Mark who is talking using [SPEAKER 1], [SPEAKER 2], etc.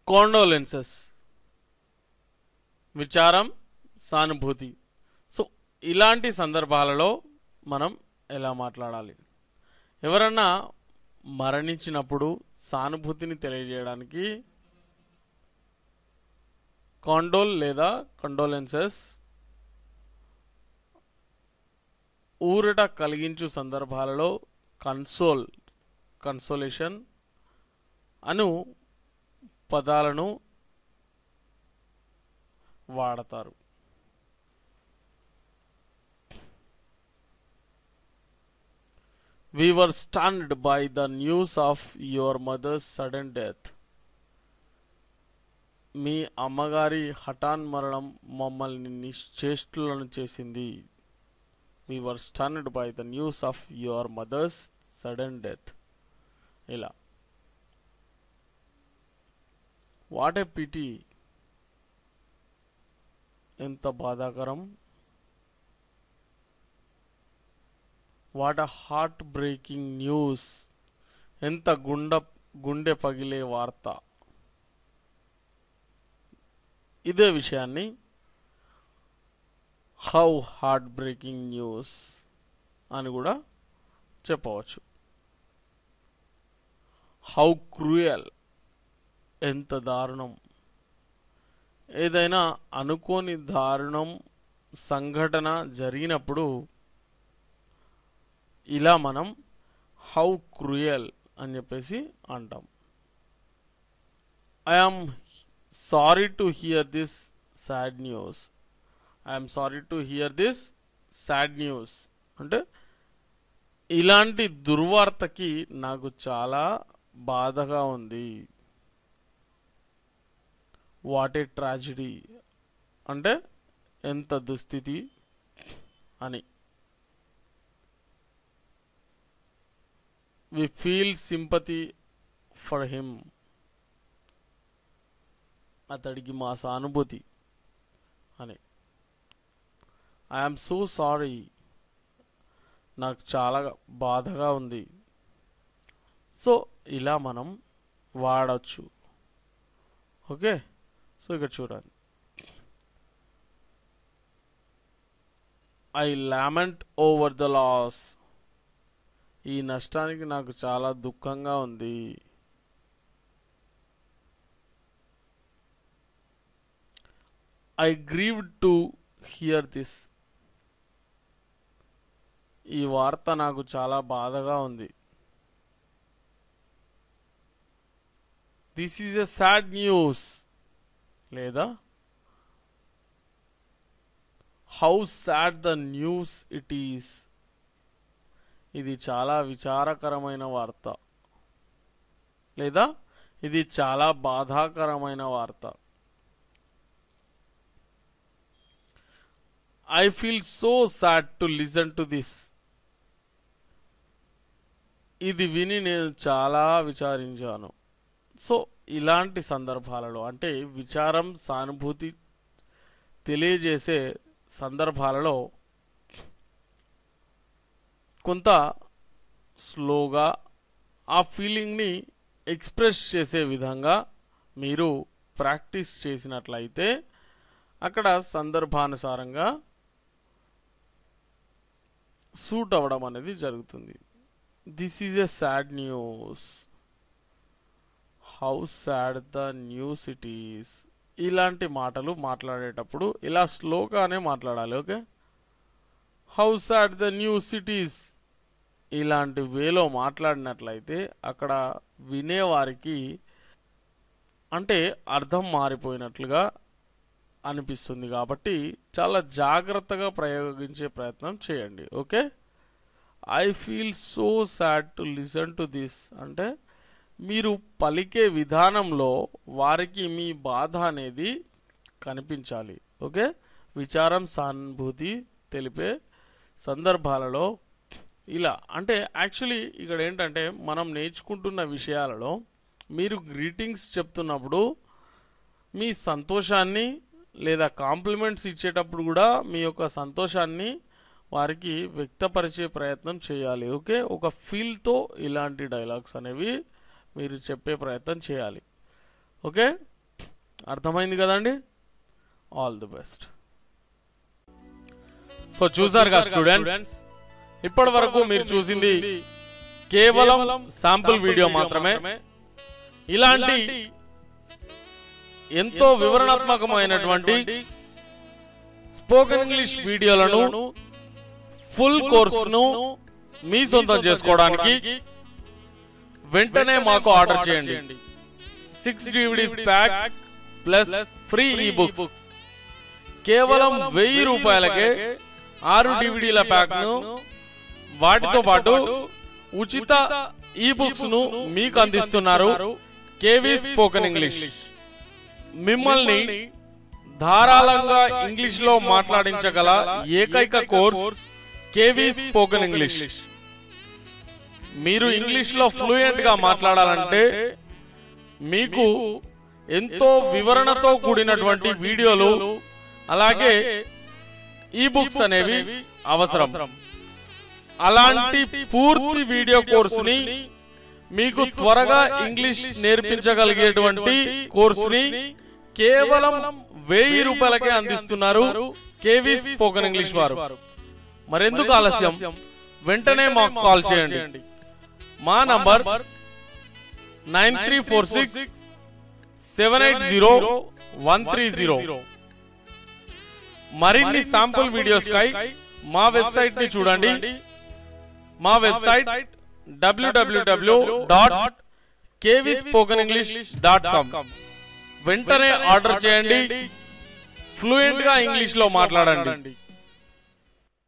[SPEAKER 1] Condolences విచారం సానుభూతి so ఇలాంటి సందర్భాలలో మనం ఎలా మాట్లాడాలి ఎవరన్నా మరణించినప్పుడు సానుభూతిని తెలియజేయడానికి కాండోల్ లేదా కండోలెన్సెస్ ఊరట కలిగించు సందర్భాలలో కన్సోల్ కన్సోలేషన్ అను పదాలను వాడతారు We were stunned by the news of your mother's sudden death. మీ అమ్మగారి హఠాన్ మరణం మమ్మల్ని నిశ్చేష్టులను చేసింది we were stunned by the news of your mother's sudden death ఇలా వాట్ ఏ పిటి ఎంత బాధాకరం what a heart breaking news ఎంత గుండ గుండె పగిలే వార్త ఇదే విషయాన్ని హౌ హార్ట్ బ్రేకింగ్ న్యూస్ అని కూడా చెప్పవచ్చు హౌ క్రూయల్ ఎంత దారుణం ఏదైనా అనుకోని దారుణం సంఘటన జరిగినప్పుడు ఇలా మనం హౌ క్రూయల్ అని చెప్పేసి అంటాం I am sorry to hear this sad news I'm sorry to hear this sad news అంటే ఇలాంటి దుర్వార్తకి నాకు చాలా బాధగా ఉంది వాట్ ఏ ట్రాజిడీ అంటే ఎంత దుస్థితి అని we feel sympathy for him అతడికి మా సానుభూతి అని ఐఎమ్ సో సారీ నాకు చాలా బాధగా ఉంది సో ఇలా మనం వాడచ్చు ఓకే సో ఇక్కడ చూడండి I lament over the loss ఈ నష్టానికి నాకు చాలా దుఃఖంగా ఉంది I grieve to hear this ఈ వార్త నాకు చాలా బాధగా ఉంది this is a sad news లేదా how sad the news it is ఇది చాలా విచారకరమైన వార్త లేదా ఇది చాలా బాధాకరమైన వార్త I feel so sad to listen to this ఇది విని నేను చాలా విచారించాను సో ఇలాంటి సందర్భాలలో అంటే విచారం సానుభూతి తెలియజేసే సందర్భాలలో కొంత స్లోగా ఆ ఫీలింగ్ని ఎక్స్ప్రెస్ చేసే విధంగా మీరు ప్రాక్టీస్ చేసినట్లయితే అక్కడ సందర్భానుసారంగా సూట్ అవ్వడం అనేది జరుగుతుంది this is a sad news how sad the news it is ఇలాంటి మాటలు మాట్లాడేటప్పుడు ఇలా స్లోగానే మాట్లాడాలి okay how sad the news it is ఇలాంటి వేలో మాట్లాడినట్లయితే అక్కడ వినేవారికి అంటే అర్థం మారిపోయినట్లుగా అనిపిస్తుంది కాబట్టి చాలా జాగ్రత్తగా ప్రయోగించే ప్రయత్నం చేయండి okay I feel so sad to listen to this అంటే మీరు పలికే విధానంలో వారికి మీ బాధ అనేది కనిపించాలి ఓకే విచారం సానుభూతి తెలిపే సందర్భాలలో ఇలా అంటే యాక్చువల్లీ ఇక్కడ ఏంటంటే మనం నేర్చుకుంటున్న విషయాలలో మీరు గ్రీటింగ్స్ చెప్తున్నప్పుడు మీ సంతోషాన్ని లేదా కాంప్లిమెంట్స్ ఇచ్చేటప్పుడు కూడా మీ యొక్క సంతోషాన్ని వారికి వ్యక్తపరిచే ప్రయత్నం చేయాలి ఓకే ఒక ఫీల్తో ఇలాంటి డైలాగ్స్ అనేవి మీరు చెప్పే ప్రయత్నం చేయాలి ఓకే అర్థమైంది కదండి ఆల్ ది బెస్ట్ సో చూసారుగా స్టూడెంట్స్ ఇప్పటి వరకు మీరు చూసింది కేవలం శాంపుల్ వీడియో మాత్రమే ఇలాంటి ఎంతో వివరణాత్మకమైనటువంటి స్పోకెన్ ఇంగ్లీష్ వీడియోలను ఫుల్ కోర్సును మీ సొంతం చేసుకోవడానికి వెంటనే మాకు ఆర్డర్ చేయండి six DVDs pack plus free e books కేవలం వెయ్యి రూపాయలకే ఆరు డివిడీల ప్యాక్ ను వాటితో పాటు ఉచిత ఈ బుక్స్ ను మీకు అందిస్తున్నారు కేవీ స్పోకెన్ ఇంగ్లీష్ మిమ్మల్ని ధారాళంగా ఇంగ్లీష్ లో మాట్లాడించగల ఏకైక కోర్స్ కేవీ స్పోకెన్ ఇంగ్లీష్ మీరు ఇంగ్లీష్ లో ఫ్లూయెంట్ గా మాట్లాడాలంటే మీకు ఎంతో వివరణతో కూడినటువంటి వీడియోలు అలాగే ఈ బుక్స్ అనేవి అవసరం అలాంటి పూర్తి వీడియో కోర్సుని మీకు త్వరగా ఇంగ్లీష్ నేర్పించగలిగేటువంటి కోర్సుని కేవలం వెయ్యి రూపాయలకే అందిస్తున్నారు కేవీ స్పోకెన్ ఇంగ్లీష్ వారు మరెందుకు ఆలస్యం వెంటనే మాకు కాల్ చేయండి మా number nine three four six seven eight zero one three zero మరిన్ని శాంపుల్ వీడియోస్ కై మా వెబ్సైట్ ని చూడండి మా website W W W dot KV spoken English dot com వెంటనే ఆర్డర్ చేయండి ఫ్లూయెంట్ గా ఇంగ్లీష్ లో మాట్లాడండి